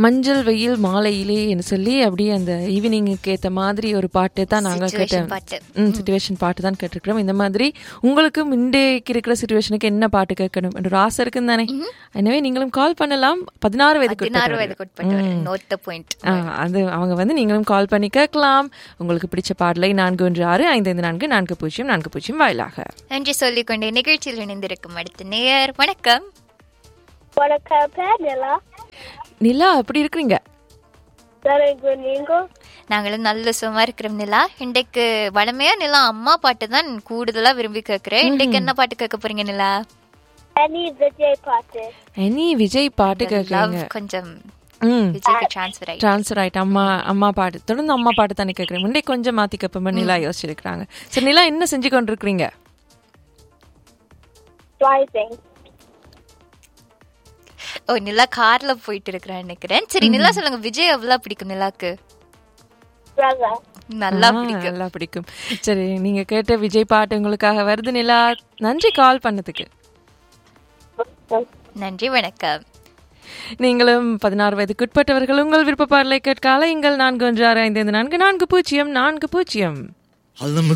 மஞ்சள் வெயில் மாலையிலே என்று சொல்லி அப்படியே அந்த ஈவினிங்குக்கு ஏற்ற மாதிரி ஒரு பாட்டு தான் நாங்கள் Situation கேட்டோம் பாட்டு. ம் சுச்சுவேஷன் பாட்டு தான் கேட்டிருக்கிறோம் இந்த மாதிரி உங்களுக்கும் இன்றைக்கு இருக்கிற சுச்சுவேஷனுக்கு என்ன பாட்டு கேட்கணும் என்ற ஒரு ஆசை இருக்குன்னு தானே எனவே நீங்களும் கால் பண்ணலாம் பதினாறு வயதுக்கு பதினாறு உட்பட்டவர்கள். வயதுக்கு உட்பட்டவர் நோட் த பாயிண்ட் ஆ, அது அவங்க வந்து நீங்களும் கால் பண்ணி கேட்கலாம் உங்களுக்கு பிடிச்ச பாடலை நான்கு ஒன்று ஆறு ஐந்து ஐந்து நான்கு நான்கு பூஜ்ஜியம் நான்கு பூஜ்ஜியம் வாயிலாக நன்றி சொல்லிக்கொண்டே நிகழ்ச்சியில் இணைந்திருக்கும் அடுத்த நேயர் வணக்கம் வணக்கம் பேர் நிலா நிலா எப்படி இருக்கிறீங்க சரிங்க நீங்க நாங்களும் நல்ல சும்மா இருக்கிறோம் நிலா இன்றைக்கு வளமையா நிலா அம்மா பாட்டு தான் கூடுதலா விரும்பி கேட்கிறேன் இன்றைக்கு என்ன பாட்டு கேட்க போறீங்க நிலா அனி விஜய் பாட்டு எனி விஜய் பாட்டு லவ் கேட்குறீங்க கொஞ்சம் ம் விஜய்க்கு டிரான்ஸ்ஃபர் ஆகி ட்ரான்ஸ்ஃபர் ஆயிட்டு அம்மா அம்மா பாட்டு தொடர்ந்து அம்மா பாட்டு தானே கேட்குறேன் முன்னே கொஞ்சம் மாற்றி கேட்போம் நிலா யோசிச்சிருக்கிறாங்க சரி நிலா என்ன செஞ்சு கொண்டு இருக்கிறீங்க டிரைவிங் ஓ நிலா கார்ல போயிட்டு இருக்கிறான்னு நினைக்கிறேன் சரி நிலா சொல்லுங்க விஜய் எவ்வளவு பிடிக்கும் நிலாக்கு பிரதர் நல்லா ஆ, பிடிக்கும் நல்லா பிடிக்கும் சரி நீங்க கேட்ட விஜய் பாட்டு உங்களுக்காக வருது நிலா நன்றி கால் பண்ணதுக்கு நன்றி வணக்கம் நீங்களும் பதினாறு வயதுக்கு உட்பட்டவர்கள் உங்கள் விருப்ப பாடலை கேட்கால எங்கள் நான்கு ஒன்று ஆறு ஐந்து ஐந்து நான்கு நான்கு பூஜ்ஜியம் நான்கு பூஜ்ஜியம் Allem